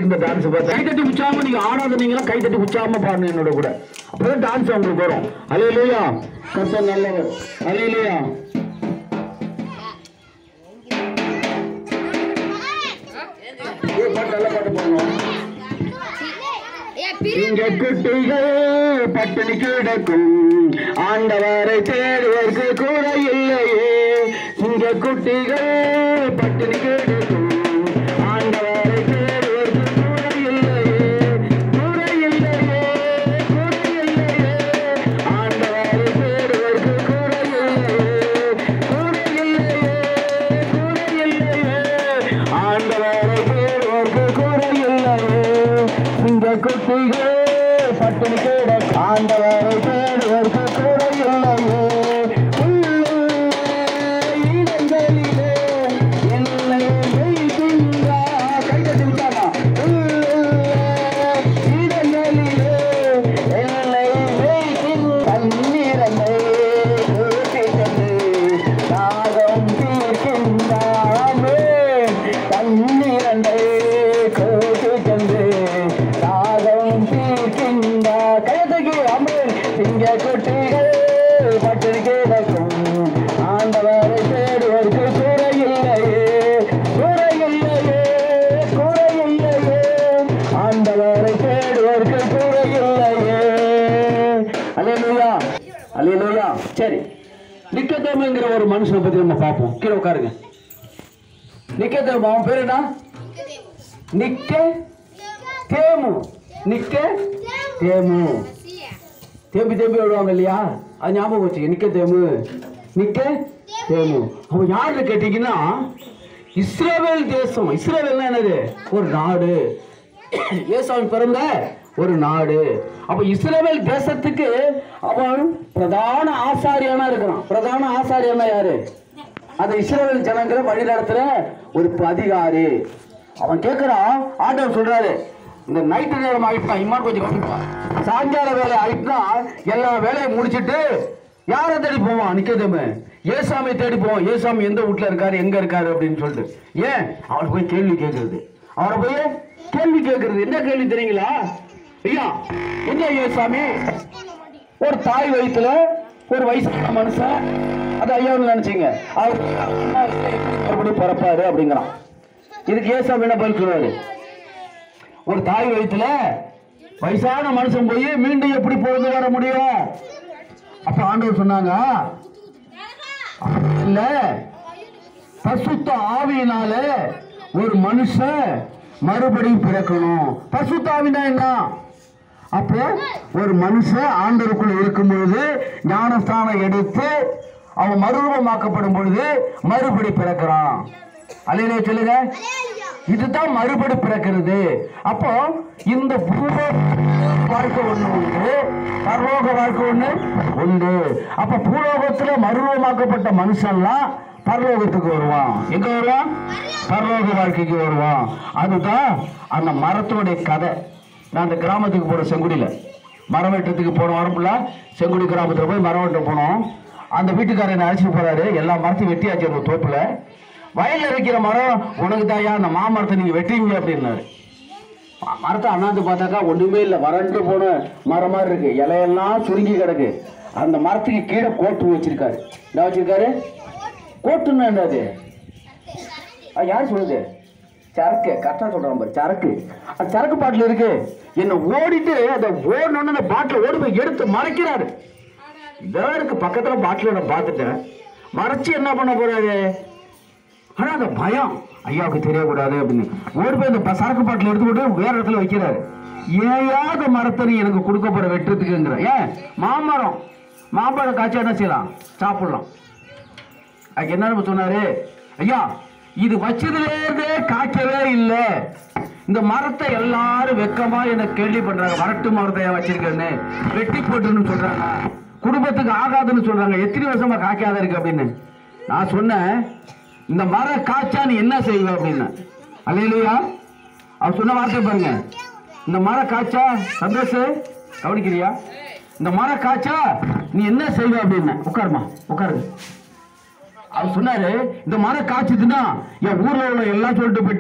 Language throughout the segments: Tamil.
இருக்கு இந்த டான்ஸ் பார்த்து கை தட்டி உச்சாம நீங்க ஆடாத நீங்களா கை தட்டி உச்சாம பாருங்க என்னோட கூட அப்பதான் டான்ஸ் உங்களுக்கு வரும் அலே இல்லையா கர்த்தர் நல்லவர் அலே இல்லையா ஏய், பாட்டு நல்ல பாட்டு பாடணும் இங்க குட்டிகள் பட்டினி கிடக்கும் ஆண்டவரை தேடுவதற்கு கூட இல்லையே இங்க குட்டிகள் பட்டினி கிடக்கும் ஆண்டவரை தேடுவதற்கு கூட இல்லையே கூட இல்லையே கூட இல்லையே ஆண்டவரை தேடுவதற்கு கூட இல்லையே கூட இல்லையே கூட இல்லையே ஆண்டவரை தேடுவதற்கு கூட இல்லையே இந்த குட்டிகள் பட்டினி கிடக்கும் ஆண்டவரை தேடுவதற்கு கூட இல்லையே இடங்களிலே என்னை வைக்கின்றார். கை தட்டி விட்டாமா? இடங்களிலே என்னை வைக்கின்ற தண்ணீரனை ஊற்றிக்கொண்டு தாகம் தீர்க்கின்றாமே. தண்ணீரனை கூட்டிக்கொண்டு தாகம் தீர்க்கின்றார். கையத்தூக்கி அம்மன் திங்க குட்டிகள் பட்டினி கிடக்கும் ஆண்டவரை தேடுவதற்கு குறையில்லையே குறையில்லையே குறையில்லையே ஆண்டவரை தேடுவதற்கு குறையில்லையே அலையலுயா அலையலுயா சரி நிக்கதேமுங்கிற ஒரு மனுஷனை பத்தி நம்ம பார்ப்போம் கீழே உட்காருங்க நிக்கதேமு அவன் பேர் என்ன நிக்க தேமு நிக்க தேமு தேம்பி தேம்பி விடுவாங்க இல்லையா அது ஞாபகம் வச்சுக்க நிக்க தேமு நிக்க தேமு அவன் யாருன்னு கேட்டீங்கன்னா இஸ்ரேவேல் தேசம் இஸ்ரேவேல்னா என்னது ஒரு நாடு ஏசாவின் பிறந்த ஒரு நாடு அப்ப இஸ்ரேவேல் தேசத்துக்கு அவன் பிரதான ஆசாரியானா இருக்கிறான் பிரதான ஆசாரியானா யாரு அந்த இஸ்ரேல் ஜனங்களை வழி நடத்துற ஒரு அதிகாரி அவன் கேட்கிறான் ஆண்டவர் சொல்றாரு இந்த நைட்டு நேரம் ஆயிட்டா இம்மான் கொஞ்சம் கவனிப்பா சாயங்கால வேலை ஆயிட்டுனா எல்லா வேலையும் முடிச்சிட்டு யாரை தேடி போவான் நிக்கதேமு ஏசாமி தேடி போவான் ஏசாமி எந்த வீட்டுல இருக்காரு எங்க இருக்காரு அப்படின்னு சொல்லிட்டு ஏன் அவனை போய் கேள்வி கேட்கறது அவனை போய் கேள்வி கேட்கறது என்ன கேள்வி தெரியுங்களா ஐயா என்ன ஏசாமி ஒரு தாய் வயித்துல ஒரு வயசான மனுஷன் அது ஐயான்னு நினைச்சீங்க அவர் மறுபடியும் பிறப்பாரு அப்படிங்கிறான் இதுக்கு ஏசாமி என்ன பதில் சொல்றாரு ஒரு தாய் வயித்துல வயசான மனுஷன் போய் மீண்டும் எப்படி பிறந்து வர முடியும் அப்ப ஆண்டவர் சொன்னாங்க இல்ல பசுத்த ஆவியினால ஒரு மனுஷன் மறுபடியும் பிறக்கணும் பசுத்த ஆவினா என்ன அப்போ ஒரு மனுஷன் ஆண்டவருக்குள்ள இருக்கும் பொழுது ஞானஸ்தானம் எடுத்து அவன் மறுரூபமாக்கப்படும் பொழுது மறுபடி பிறக்கிறான் அலையிலே சொல்லுங்க இதுதான் மறுபடி பிறக்கிறது அப்போ இந்த பூலோக வாழ்க்கை ஒண்ணு உண்டு பரலோக வாழ்க்கை ஒண்ணு உண்டு அப்ப பூலோகத்துல மறுரூபமாக்கப்பட்ட மனுஷன்லாம் பரலோகத்துக்கு வருவான் எங்க வருவான் பரலோக வாழ்க்கைக்கு வருவான் அதுதான் அந்த மரத்தோடைய கதை நான் அந்த கிராமத்துக்கு போன செங்குடியில் மரம் வெட்டுறதுக்கு போன வரம்புல செங்குடி கிராமத்தில் போய் மரம் வெட்ட போனோம் அந்த வீட்டுக்காரர் என்னை அழைச்சிட்டு போறாரு எல்லா மரத்தையும் வெட்டியாச்சு அந்த தோப்புல வயல்ல இருக்கிற மரம் உனக்கு தாயா அந்த மாமரத்தை நீங்க வெட்டுவீங்க அப்படின்னாரு ம- மரத்தை அண்ணாந்து பார்த்தாக்கா ஒண்ணுமே இல்லை வறண்டு போன மரம் மாதிரி இருக்கு இலையெல்லாம் சுருங்கி கிடக்கு அந்த மரத்துக்கு கீழே கோட்டு வச்சிருக்காரு என்ன வச்சிருக்காரு கோட்டுன்னா என்னது அது யார் சொல்லுது சரக்கு கரெக்டாக சொல்கிறான் பாரு சரக்கு அந்த சரக்கு பாட்டில் இருக்கு என்ன ஓடிட்டு அந்த ஓடணுன்னு அந்த பாட்டில் ஓடி போய் எடுத்து மறைக்கிறாரு இதோ இருக்கு பக்கத்தில் பாட்டில் நான் பார்த்துட்டேன் மறைச்சு என்ன பண்ண போறாரு ஆனா அந்த பயம் ஐயாவுக்கு தெரியக்கூடாது அப்படின்னு ஓடி போய் அந்த ப- சரக்கு பாட்டில் எடுத்துக்கிட்டு வேற இடத்துல வைக்கிறாரு ஏயாத மரத்தை நீ எனக்கு கொடுக்க போற வெட்டுறதுக்குங்கிற ஏன் மாமரம் மாம்பழம் காய்ச்சா என்ன செய்யலாம் சாப்பிடலாம் அதுக்கு என்ன நம்ம சொன்னாரு ஐயா இது வச்சதுல இருந்தே காய்க்கவே இல்லை இந்த மரத்தை எல்லாரும் வெக்கமா என்ன கேள்வி பண்றாங்க வரட்டு மரத்தை ஏன் வச்சிருக்கேன்னு வெட்டி போட்டுன்னு சொல்றாங்க குடும்பத்துக்கு ஆகாதுன்னு சொல்றாங்க எத்தனை வருஷமா காய்க்காத இருக்கு அப்படின்னு நான் சொன்னேன் இந்த மரம் காய்ச்சா நீ என்ன செய்வ அப்படின்னு அல்லையா அவர் சொன்ன வார்த்தை பாருங்க இந்த மரம் காய்ச்சா சந்தோஷ் கவனிக்கிறியா இந்த மரம் காய்ச்சா நீ என்ன செய்வ அப்படின்னு உட்காருமா உட்காரு அவர் சொன்னாரு இந்த மரம் காய்ச்சதுன்னா என் ஊர்ல உள்ள எல்லாம் சொல்லிட்டு போயிட்டான்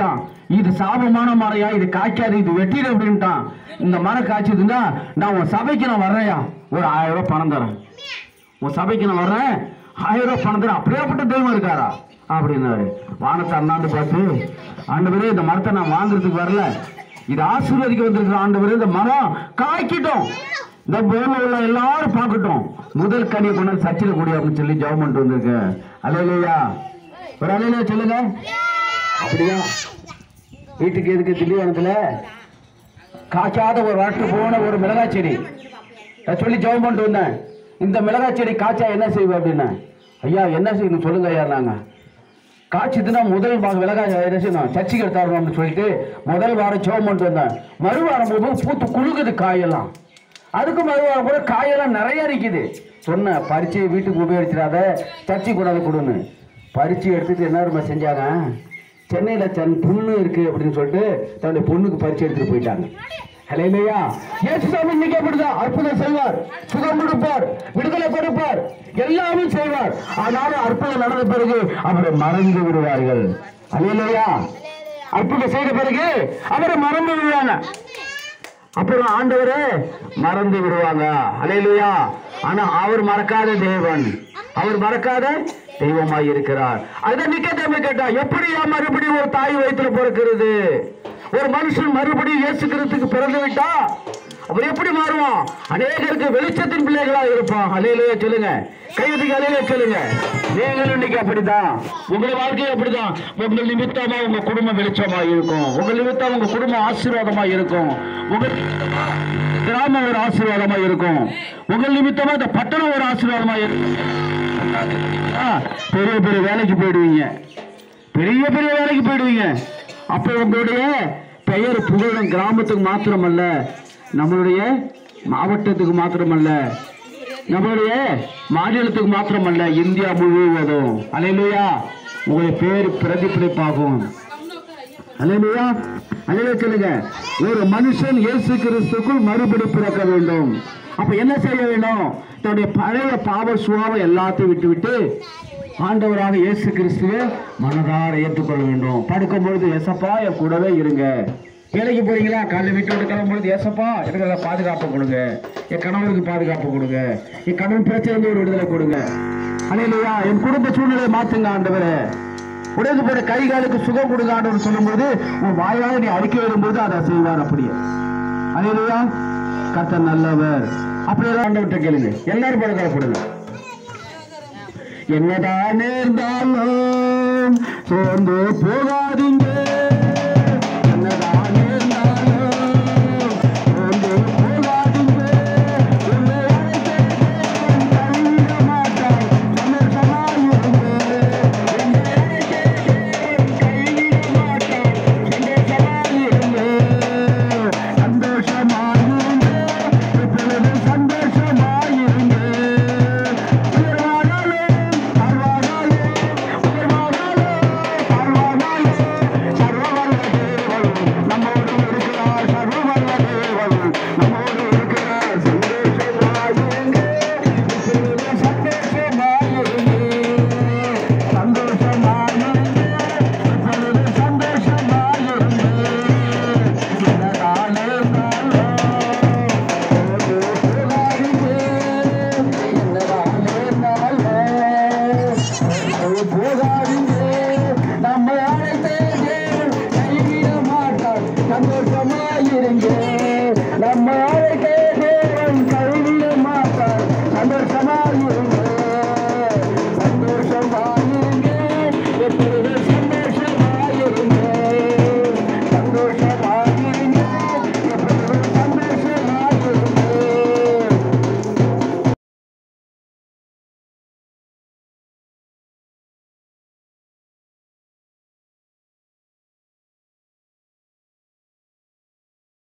இது சாபமான மரையா இது காய்க்காது இது வெட்டிடு அப்படின்ட்டான் இந்த மரம் காய்ச்சதுன்னா நான் உன் சபைக்கு நான் வர்றேயா ஒரு ஆயிரம் ரூபாய் பணம் தரேன் உன் சபைக்கு நான் வர்றேன் ஆயிரம் ரூபாய் பணம் தரேன் அப்படியேப்பட்ட தெய்வம் இருக்காரா அப்படின்னாரு வானத்தை அண்ணாந்து பார்த்து ஆண்டவரே இந்த மரத்தை நான் வாங்குறதுக்கு வரல இது ஆசீர்வதிக்க வந்திருக்கிற ஆண்டவரே இந்த மரம் காய்க்கட்டும் இந்த பூமியில் உள்ள எல்லாரும் பார்க்கட்டும் முதல் கனியை கொண்டு வந்து சச்சில கூடிய அப்படின்னு சொல்லி ஜெபம் பண்ணிட்டு வந்திருக்கேன் அலையிலையா ஒரு அலையிலையா சொல்லுங்க அப்படியா வீட்டுக்கு எதுக்கு திண்டிவனத்துல காய்க்காத ஒரு வறட்டு போன ஒரு மிளகாய் செடி நான் சொல்லி ஜெபம் பண்ணிட்டு வந்தேன் இந்த மிளகாய் செடி காய்ச்சா என்ன செய்வோம் அப்படின்னு ஐயா என்ன செய்யணும் சொல்லுங்க ஐயா நாங்க காய்ச்சதுன்னா முதல் வாரம் மிளகாய் என்ன செய்யணும் சர்ச்சைக்கு எடுத்தாரணும்னு சொல்லிட்டு முதல் வாரம் ஜெபம் பண்ணிட்டு வந்தேன் மறு வாரம் போகும்போது பூத்து குலுகுது காயெல்லாம் அதுக்கு மறு வாரம் கூட காயெல்லாம் நிறைய நிற்கிது சொன்னேன் பறிச்சு வீட்டுக்கு உபயோகிச்சிடாத சர்ச்சை கூடாது கொடுன்னு பறிச்சு எடுத்துட்டு என்ன தெரியுமா செஞ்சாங்க சென்னையில் தன் பொண்ணு இருக்கு அப்படின்னு சொல்லிட்டு தன்னுடைய பொண்ணுக்கு பறிச்சு எடுத்துட்டு போயிட்டாங்க ஹலையிலையா இயேசு சாமி இன்னைக்கு அப்படிதான் அற்புதம் செய்வார் சுகம் கொடுப்பார் விடுதலை கொடுப்பார் எல்லாமே செய்வார் ஆனாலும் அற்புதம் நடந்த பிறகு அவரை மறந்து விடுவார்கள் ஹலையிலையா அற்புதம் செய்த பிறகு அவரை மறந்து விடுவாங்க அப்புறம் ஆண்டவரே மறந்து விடுவாங்க அலையிலுயா ஆனா அவர் மறக்காத தேவன் அவர் மறக்காத தெய்வமாய் இருக்கிறார் அதை நிக்கத்தேமை கேட்டா எப்படியா மறுபடியும் ஒரு தாய் வயிற்றுல பிறக்கிறது ஒரு மனுஷன் மறுபடியும் இயேசுக்கிறதுக்கு பிறந்து விட்டா அவர் எப்படி மாறுவான் அநேகருக்கு வெளிச்சத்தின் பிள்ளைகளா இருப்பான் அலையிலேயே சொல்லுங்க கையத்துக்கு அலையிலே சொல்லுங்க நீங்களும் இன்னைக்கு அப்படிதான் உங்க வாழ்க்கை அப்படிதான் உங்கள் நிமித்தமா உங்க குடும்பம் வெளிச்சமா இருக்கும் உங்கள் நிமித்தம் உங்க குடும்பம் ஆசீர்வாதமா இருக்கும் உங்கள் நிமித்தமா கிராமம் ஒரு ஆசீர்வாதமா இருக்கும் உங்கள் நிமித்தமா இந்த பட்டணம் ஒரு ஆசீர்வாதமா இருக்கும் ஆ, பெரிய பெரிய வேலைக்கு போயிடுவீங்க பெரிய பெரிய வேலைக்கு போயிடுவீங்க அப்போ உங்களுடைய பெயர் புகழும் கிராமத்துக்கு மாத்திரமல்ல நம்மளுடைய மாவட்டத்துக்கு மாத்திரமல்ல நம்மளுடைய மாநிலத்துக்கு மாத்திரமல்ல இந்தியா முழுவதும் அலையிலையா உங்களுடைய பேர் பிரதிபலிப்பாகும் அலையிலையா அலையில சொல்லுங்க ஒரு மனுஷன் இயேசு கிறிஸ்துக்குள் மறுபடி பிறக்க வேண்டும் அப்ப என்ன செய்ய வேண்டும் தன்னுடைய பழைய பாவ சுவாவை எல்லாத்தையும் விட்டு விட்டு ஆண்டவராக இயேசு கிறிஸ்துவை மனதார ஏற்றுக்கொள்ள வேண்டும் படுக்கும் பொழுது எசப்பா என் கூடவே இருங்க வேலைக்கு போறீங்களா காலைல வீட்டு விட்டு கிளம்பும் ஏசப்பா எனக்கு அதை பாதுகாப்பு கொடுங்க என் கணவருக்கு பாதுகாப்பு கொடுங்க என் கணவன் பிரச்சனை ஒரு விடுதலை கொடுங்க அலையிலையா என் குடும்ப சூழ்நிலையை மாத்துங்க ஆண்டவரே உடைந்து போற கை காலுக்கு சுகம் கொடுங்க ஆண்டவர் சொல்லும்போது உன் வாயால நீ அறிக்கை வரும்போது அதை செய்வார் அப்படியே அலையிலையா கர்த்தர் நல்லவர் அப்படியெல்லாம் ஆண்டவர்கிட்ட கேளுங்க எல்லாரும் படுதலை கொடுங்க என்னதான் நேர்ந்தாலும் சோர்ந்து போகாது